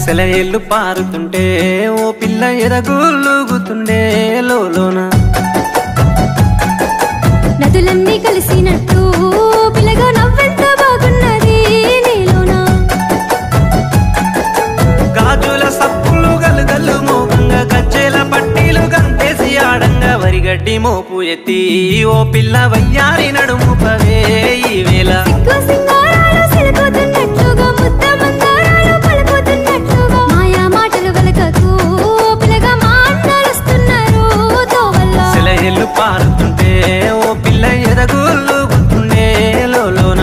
సెలయేళ్ళు పారుతుంటే ఓ పిల్ల ఎదగులుగుతుండే లోన నదులన్నీ కలిసినట్టు పిల్లగా నవ్వెంత బాగున్నది నీలోన గాజుల సప్పులు గలుగల్లు మోగంగా గజ్జెల పట్టీలు గంతేసి ఆడంగా వరిగడ్డి మోపు ఎత్తి ఓ పిల్ల వయ్యారి నడుము పవే ఈ వేళ సిగ్గు సింగారాలు సిలుకుతున్నట్లుగా ముద్ద మందారాలు పలుకుతున్నట్లుగా మాయా మాటలు వెలకకు పిల్లగా మా అన్నలుస్తున్నారు తోవల్ల సెలయేళ్ళు పారుతుంటే ఓ పిల్ల ఎదగులుగుతుండే లోన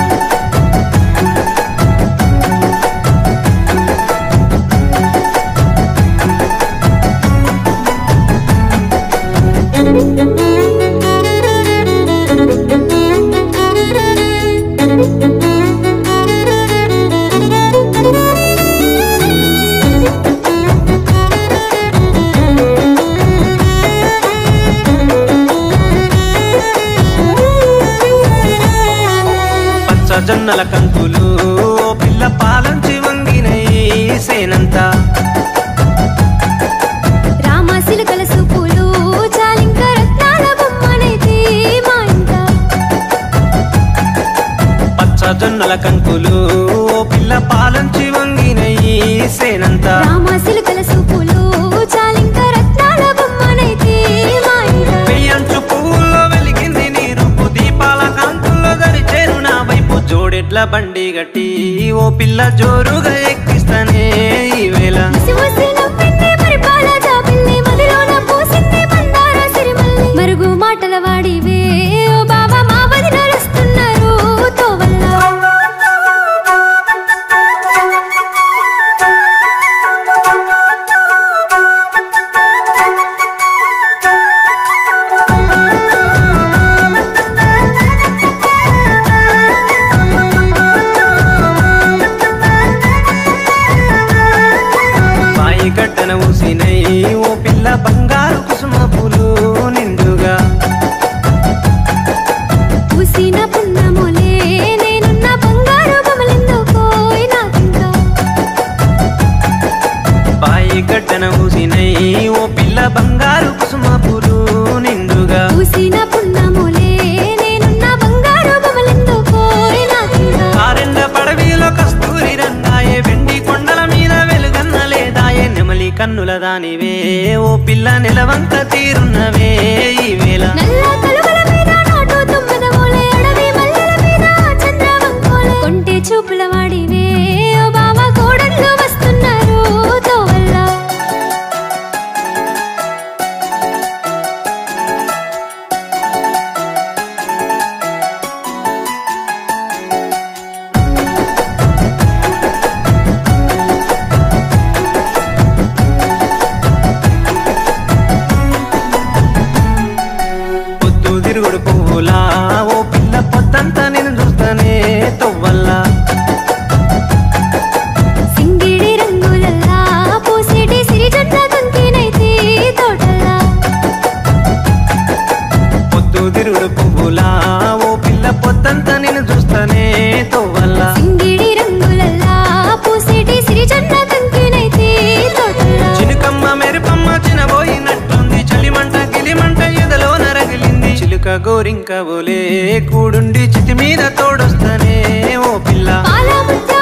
పచ్చ జొన్నల కంకులు ఓ పిల్ల పాలంచి వంగినై సేనంతా రామ సిలుకల సూపులు చాలింక రత్నాల బొమ్మనైతే మా ఇంట పచ్చ జొన్నల కంకులు ఓ పిల్ల పాలంచి వంగినై సేనంతా రామ సిలుకల సూపులు చాలింక రత్నాల బొమ్మనైతే మా ఇంట పెయ్యంచు పువ్వుల్లో వెలిగింది నీ రూపు దీపాల కాంతుల్లో గరిచేరు నా వైపు జోడెట్ల బండి గట్టి ఓ పిల్ల జోరుగా ఎక్కిస్తానే ఈ వేళ ముసిముసి నవ్వింది పరిపాల జాబిల్లి మదిలోన పూసింది మందార సిరిమల్లి మరుగు మాటల వాడివే ఓ బాబా మా వదిలేస్తున్నారు తోవల్ల బాయి కట్టన ఊసినై ఓ పిల్ల బంగారు కుసుమ పూలు నిండుగా పూసిన పున్నములే నేనున్న బంగారు బొమ్మలెందుకో నాకింకా బాయి కట్టన ఊసినై ఓ పిల్ల బంగారు కుసుమ పూలు నిండుగా పూసిన పున్నములే నేనున్న బంగారు బొమ్మలెందుకో నాకింకా ఆరెండ పడవిలో కస్తూరి రంగాయే వెండి కొండల మీద వెలుగన్న లేదాయే నెమలి కన్నుల దానివే ఓ పిల్ల నిలవంక తీరున్నవే ఈ వేళ నల్ల కలువల మీద నాటు తుమ్మెదమూలే అడవి మల్లెల మీద చంద్రవంకోలే కొంటె చూపుల వాడివే ఓ బావా కోడళ్ళు వస్తున్నారు తోవల్ల పొద్దు తిరుగుడు పువ్వులా ఓ పిల్ల పొద్దంతా నేను చూస్తానే తొవ్వల్లా సింగిడి రంగులల్లా పూసేటి సిరిజొన్న కంకినైతే తోటల్లా పొద్దు తిరుగుడు పువ్వులా ఓ పిల్ల పొద్దంతా నేను చూస్తానే తొవ్వల్లా సింగిడి రంగులల్లా పూసేటి సిరిజొన్న కంకినైతే తోటల్లా చినుకమ్మ మెరుపమ్మ చినబోయినట్టుంది చలిమంట గిలిమంట ఎదలో నరగిలింది చిలుక గోరింక ఓలే కూడుండి చితి మీద తోడొస్తానే ఓ పిల్ల పాల ముద్ద